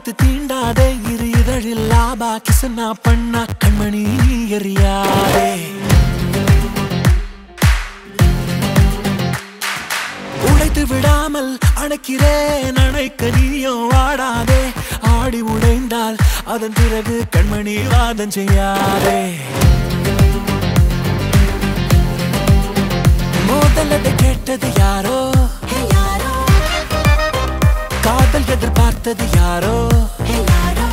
இழுத்து தீண்டாதே இரு இதழில் லாபா கிசனா பண்ணா கண்மணி நீ எறியாதே உடைத்து விடாமல் அணைக்கிறேன் அணைக்க நீயும் வாடாதே ஆடி உடைந்தால் அதன் பிறகு கண்மணி வாதம் செய்யாதே மோதலதை கேட்டது யாரோ ஹே யாரோ காதல் எதிர்பார்த்தது யாரோ ஹே யாரோ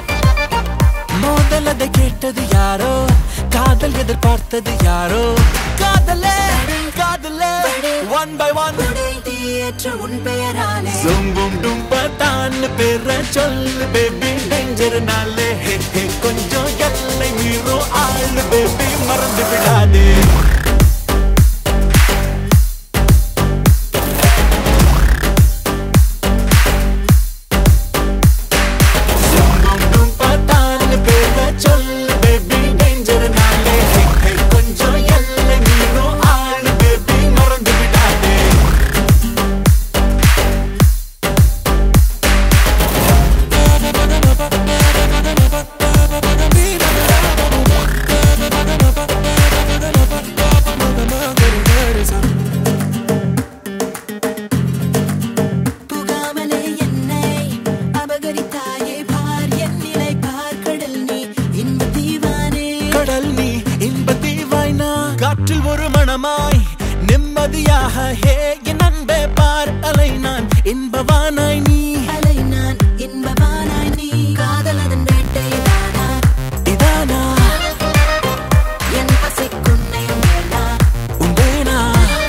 மோதலதை கேட்டது யாரோ காதல் எதிர்பார்த்தது யாரோ காதலே காதலே ஒன் பை ஒன் உடை தீயற்ற உன் பெயராலே சும்பும் டும்பத்தான் பேர சொல்லு பேபி டேஞ்சர் நாளே கொஞ்சம் எல்லை மீறும் ஆளு பேபி மறந்து விடாதே சும்பும் டும்பத்தான் பேர சொல்லு பேபி டேஞ்சர் நாளே கொஞ்சம் எல்லை மீறும் ஆளு பேபி மறந்து விடாதே புகாமலே என்னை அபகரித்தாயே பார் என் நிலை பார் கடல் நீ இன்ப தீவானே கடல் நீ இன்ப தீவாய்னா காற்றில் ஒரு மணமாய் நிம்மதியாக ஹே என் அன்பே பார் அலை நான் இன்பவானாய் நீ அலை நான் இன்பவானாய் நீ காதல் அதன் வேட்டைதானா இதானா என் பசிக்குன்னையும் வேண்டா உண்டேனா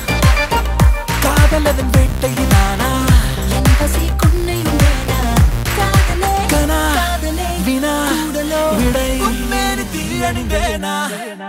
காதல் அதன் வேட்டையினானா என் பசிக்குன்னையும் வேண்டா காதலே கனா காதலே வினா கூடலோ விடை உண்மேனு தீயணிந்தேனா